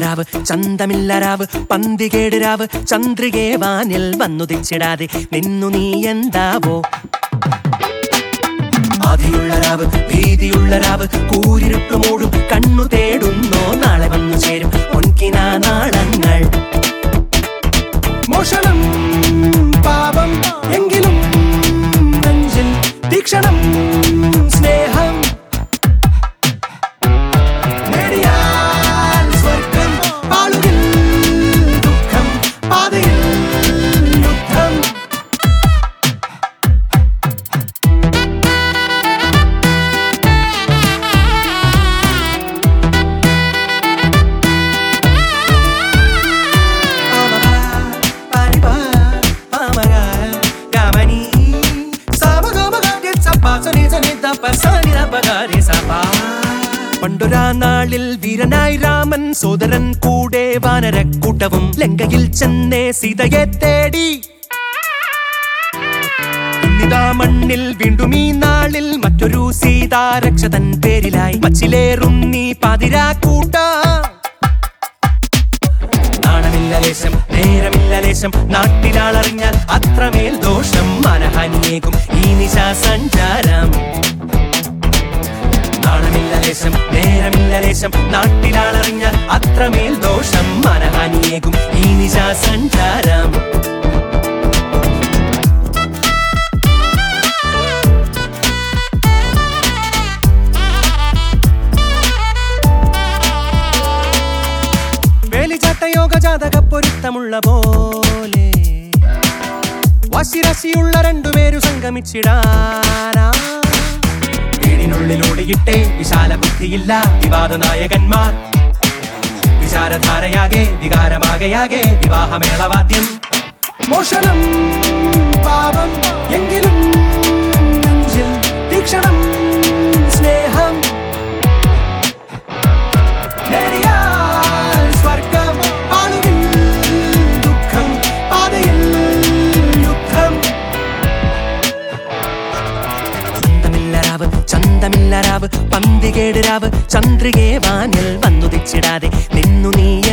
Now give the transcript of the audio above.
രാവ് ചന്തമില്ല രാവ് പന്തികേട് രാവ് ചന്ദ്രികേ വാനിൽ വന്നുദിച്ചിടാതെ നിന്നു നീ എന്താവോ ആധിയുള്ള രാവ് ഭീതിയുള്ള രാവ് കൂരിരുട്ട് മൂടും കണ്ണു തേടുന്നോ നാളെ വന്നു ചേരും ഒൻകിന നാളങ്ങൾ മോഷണം പാപം എങ്കിലും നെഞ്ചിൽ തീക്ഷണം സ്നേഹം നേടിയാൽ സ്വർഗം പാളുകിൽ ദുഃഖം പാതയിൽ യുദ്ധം പണ്ടൊരാ നാളിൽ വീരനായി രാമൻ സോദരൻ കൂടെ വാനരക്കൂട്ടവും ലങ്കയിൽ ചെന്നേ സീതയെ തേടി ഇന്നിതാ മണ്ണിൽ വീണ്ടും ഈ നാളിൽ മറ്റൊരു സീതാരക്ഷതൻ പേരിലായി മച്ചിലേറും നീ പാതിരാക്കൂട്ട നാണമില്ല ലേശം നേരമില്ല ലേശം നാട്ടിലാളറിഞ്ഞാൽ അത്രമേൽ ദോഷം മനഹാനിയേകും ഈ നിശാ സഞ്ചാരം നാണമില്ല ലേശം നേരമില്ല ലേശം നാട്ടിലാളറിഞ്ഞാൽ അത്രമേൽ ദോഷം മനഹാനിയേകും ഈ നിശാ സഞ്ചാരം വേലിചാട്ടയോഗ ജാതക പൊരുത്തമുള്ള പോലെ വശിരശിയുള്ള രണ്ടുപേരു സംഗമിച്ചിടാനാ വീടിനുള്ളിലൂടിയിട്ടേ വിശാല ബുദ്ധിയില്ല വിവാദ നായകന്മാർ വിചാരധാരയാകെ വികാരമാകയാകെ വിവാഹമേളവാദ്യം മോഷണം പാപം എങ്കിലും നെഞ്ചിൽ തീക്ഷണം സ്നേഹം നേടിയാൽ സ്വർഗം പാളുവിൽ ദുഃഖം പാതയിൽ യുദ്ധം ചന്തമില്ല രാവ് ചന്തമില്ല രാവ് പന്തികേട് രാവ് ചന്ദ്രികേ വാനിൽ വന്നുദിച്ചിടാതെ നിന്നു നീ